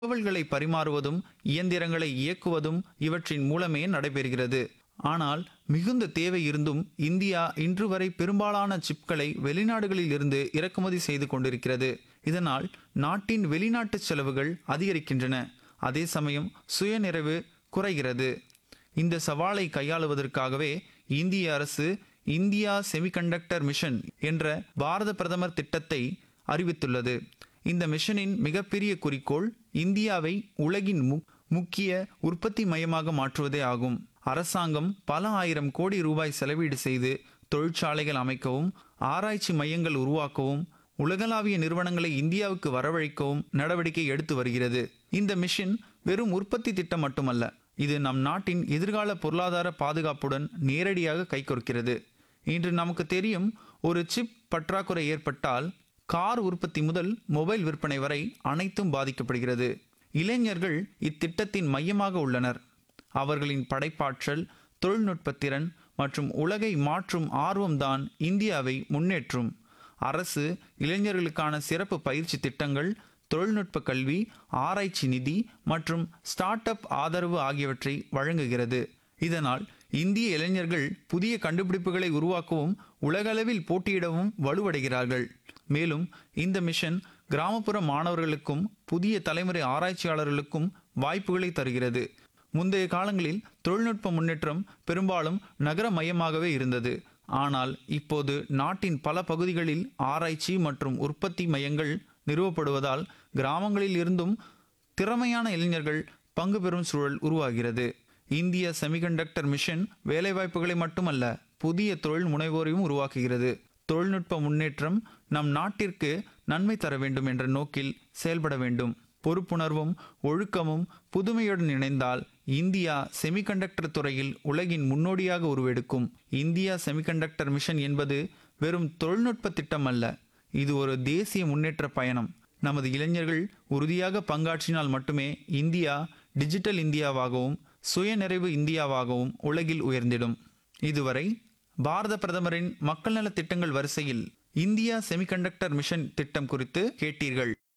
தகவல்களை பரிமாறுவதும் இயந்திரங்களை இயக்குவதும் இவற்றின் மூலமே நடைபெறுகிறது ஆனால் மிகுந்த தேவை இருந்தும் இந்தியா இன்று வரை பெரும்பாலான சிப்களை வெளிநாடுகளில் இருந்து இறக்குமதி செய்து கொண்டிருக்கிறது இதனால் நாட்டின் வெளிநாட்டு செலவுகள் அதிகரிக்கின்றன அதே சமயம் சுயநிறைவு குறைகிறது இந்த சவாலை கையாளுவதற்காகவே இந்திய அரசு இந்தியா செமிகண்டக்டர் மிஷன் என்ற பாரத பிரதமர் திட்டத்தை அறிவித்துள்ளது இந்த மிஷனின் மிகப்பெரிய குறிக்கோள் இந்தியாவை உலகின் மு- முக்கிய உற்பத்தி மையமாக மாற்றுவதே ஆகும் அரசாங்கம் பல ஆயிரம் கோடி ரூபாய் செலவீடு செய்து தொழிற்சாலைகள் அமைக்கவும் ஆராய்ச்சி மையங்கள் உருவாக்கவும் உலகளாவிய நிறுவனங்களை இந்தியாவுக்கு வரவழைக்கவும் நடவடிக்கை எடுத்து வருகிறது இந்த மிஷன் வெறும் உற்பத்தி திட்டம் மட்டுமல்ல இது நம் நாட்டின் எதிர்கால பொருளாதார பாதுகாப்புடன் நேரடியாக கைகொடுக்கிறது இன்று நமக்கு தெரியும் ஒரு சிப் பற்றாக்குறை ஏற்பட்டால் கார் உற்பத்தி முதல் மொபைல் விற்பனை வரை அனைத்தும் பாதிக்கப்படுகிறது இளைஞர்கள் இத்திட்டத்தின் மையமாக உள்ளனர் அவர்களின் படைப்பாற்றல் தொழில்நுட்பத்திறன் மற்றும் உலகை மாற்றும் ஆர்வம்தான் இந்தியாவை முன்னேற்றும் அரசு இளைஞர்களுக்கான சிறப்பு பயிற்சி திட்டங்கள் தொழில்நுட்ப கல்வி ஆராய்ச்சி நிதி மற்றும் ஸ்டார்ட் அப் ஆதரவு ஆகியவற்றை வழங்குகிறது இதனால் இந்திய இளைஞர்கள் புதிய கண்டுபிடிப்புகளை உருவாக்கவும் உலகளவில் போட்டியிடவும் வலுவடைகிறார்கள் மேலும் இந்த மிஷன் கிராமப்புற மாணவர்களுக்கும் புதிய தலைமுறை ஆராய்ச்சியாளர்களுக்கும் வாய்ப்புகளை தருகிறது முந்தைய காலங்களில் தொழில்நுட்ப முன்னேற்றம் பெரும்பாலும் நகர மையமாகவே இருந்தது ஆனால் இப்போது நாட்டின் பல பகுதிகளில் ஆராய்ச்சி மற்றும் உற்பத்தி மையங்கள் நிறுவப்படுவதால் கிராமங்களில் இருந்தும் திறமையான இளைஞர்கள் பங்கு பெறும் சூழல் உருவாகிறது இந்திய செமிகண்டக்டர் மிஷன் வேலைவாய்ப்புகளை மட்டுமல்ல புதிய தொழில் முனைவோரையும் உருவாக்குகிறது தொழில்நுட்ப முன்னேற்றம் நம் நாட்டிற்கு நன்மை தர வேண்டும் என்ற நோக்கில் செயல்பட வேண்டும் பொறுப்புணர்வும் ஒழுக்கமும் புதுமையுடன் இணைந்தால் இந்தியா செமிகண்டக்டர் துறையில் உலகின் முன்னோடியாக உருவெடுக்கும் இந்தியா செமிகண்டக்டர் மிஷன் என்பது வெறும் தொழில்நுட்ப திட்டம் அல்ல இது ஒரு தேசிய முன்னேற்ற பயணம் நமது இளைஞர்கள் உறுதியாக பங்காற்றினால் மட்டுமே இந்தியா டிஜிட்டல் இந்தியாவாகவும் சுயநிறைவு இந்தியாவாகவும் உலகில் உயர்ந்திடும் இதுவரை பாரத பிரதமரின் மக்கள் நலத் திட்டங்கள் வரிசையில் இந்தியா செமிகண்டக்டர் மிஷன் திட்டம் குறித்து கேட்டீர்கள்